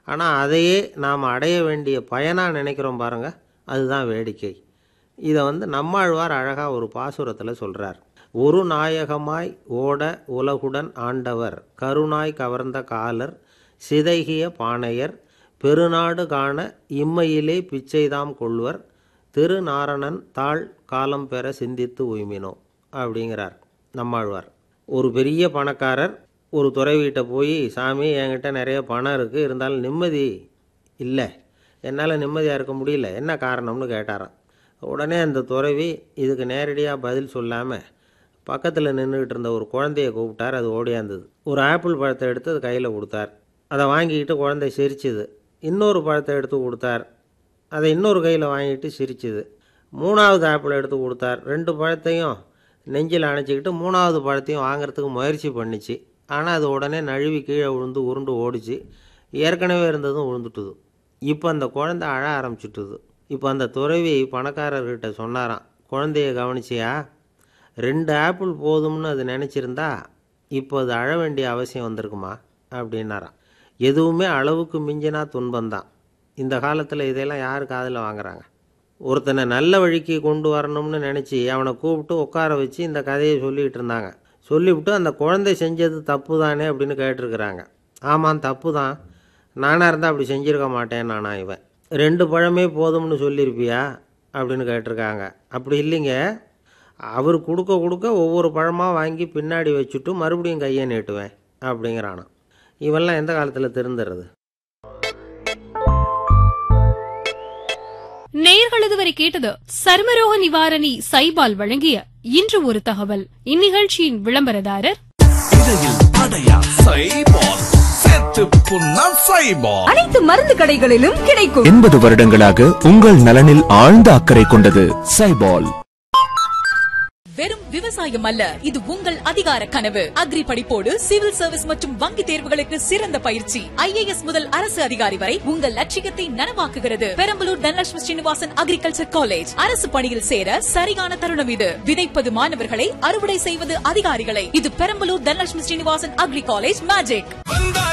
ஆனால் அதையே நாம் அடைய வேண்டிய பயனாக நினைக்கிறோம் பாருங்கள் அதுதான் வேடிக்கை இதை வந்து நம்மாழ்வார் அழகாக ஒரு பாசுரத்தில் சொல்கிறார் ஒரு நாயகமாய் ஓட உலகுடன் ஆண்டவர் கருணாய் கவர்ந்த காலர் சிதைகிய பானையர் பெருநாடு காண இம்மையிலே பிச்சைதாம் கொள்வர் திருநாரணன் தாழ் காலம் பெற சிந்தித்து உய்மினோ அப்படிங்கிறார் நம்மாழ்வார் ஒரு பெரிய பணக்காரர் ஒரு துறைவீட்டை போய் சாமி என்கிட்ட நிறைய பணம் இருக்குது இருந்தாலும் நிம்மதி இல்லை என்னால் நிம்மதியாக இருக்க முடியல என்ன காரணம்னு கேட்டாராம் உடனே அந்த துறவி இதுக்கு நேரடியாக பதில் சொல்லாமல் பக்கத்தில் நின்றுக்கிட்டு இருந்த ஒரு குழந்தைய கூப்பிட்டார் அது ஓடியாந்தது ஒரு ஆப்பிள் பழத்தை எடுத்து அது கையில் கொடுத்தார் அதை வாங்கிக்கிட்டு குழந்தை சிரிச்சுது இன்னொரு பழத்தை எடுத்து கொடுத்தார் அதை இன்னொரு கையில் வாங்கிட்டு சிரிச்சுது மூணாவது ஆப்பிள் எடுத்து கொடுத்தார் ரெண்டு பழத்தையும் நெஞ்சில் அணைச்சிக்கிட்டு மூணாவது பழத்தையும் வாங்குறதுக்கு முயற்சி பண்ணிச்சு ஆனால் அது உடனே நழுவி கீழே விழுந்து உருண்டு ஓடிச்சு ஏற்கனவே இருந்ததும் விழுந்துட்டுது இப்போ அந்த குழந்தை அழ ஆரம்பிச்சுட்டுது இப்போ அந்த துறவி பணக்காரர்கிட்ட சொன்னாராம் குழந்தைய கவனிச்சியா ரெண்டு ஆப்பிள் போதும்னு அது நினச்சிருந்தா இப்போ அது அழ வேண்டிய அவசியம் வந்திருக்குமா அப்படின்னாராம் எதுவுமே அளவுக்கு மிஞ்சினா துன்பம்தான் இந்த காலத்தில் இதெல்லாம் யார் காதில் வாங்குறாங்க ஒருத்தனை நல்ல வழிக்கு கொண்டு வரணும்னு நினச்சி அவனை கூப்பிட்டு உட்கார வச்சு இந்த கதையை சொல்லிகிட்டு இருந்தாங்க சொல்லிவிட்டு அந்த குழந்தை செஞ்சது தப்பு தானே அப்படின்னு கேட்டிருக்கிறாங்க ஆமாம் தப்பு தான் நானாக இருந்தால் அப்படி செஞ்சிருக்க மாட்டேன் நானா இவன் ரெண்டு பழமே போதும்னு சொல்லியிருப்பியா அப்படின்னு கேட்டிருக்காங்க அப்படி இல்லைங்க அவர் கொடுக்க கொடுக்க ஒவ்வொரு பழமாக வாங்கி பின்னாடி வச்சுட்டு மறுபடியும் கையை நீட்டுவேன் அப்படிங்கிறானா இவெல்லாம் எந்த காலத்தில் திருந்துறது நேயர்கள் இதுவரை கேட்டது சர்மரோக நிவாரணி சைபால் வழங்கிய இன்று ஒரு தகவல் இந்நிகழ்ச்சியின் விளம்பரதாரர் இடையில் அடையா சைபால் செத்து புண்ணா சைபால் அனைத்து மருந்து கடைகளிலும் கிடைக்கும் எண்பது வருடங்களாக உங்கள் நலனில் ஆழ்ந்த அக்கறை கொண்டது சைபால் வெறும் விவசாயம் அல்ல இது உங்கள் அதிகார கனவு அக்ரி படிப்போடு சிவில் சர்வீஸ் மற்றும் வங்கி தேர்வுகளுக்கு சிறந்த பயிற்சி ஐஏஎஸ் முதல் அரசு அதிகாரி வரை உங்கள் லட்சியத்தை நனவாக்குகிறது பெரம்பலூர் தனலட்சுமி ஸ்ரீனிவாசன் அக்ரிகல்ச்சர் காலேஜ் அரசு பணியில் சேர சரியான தருணம் இது விதைப்பது மாணவர்களை அறுவடை செய்வது அதிகாரிகளை இது Perambalur Dhanalakshmi Srinivasan agri college magic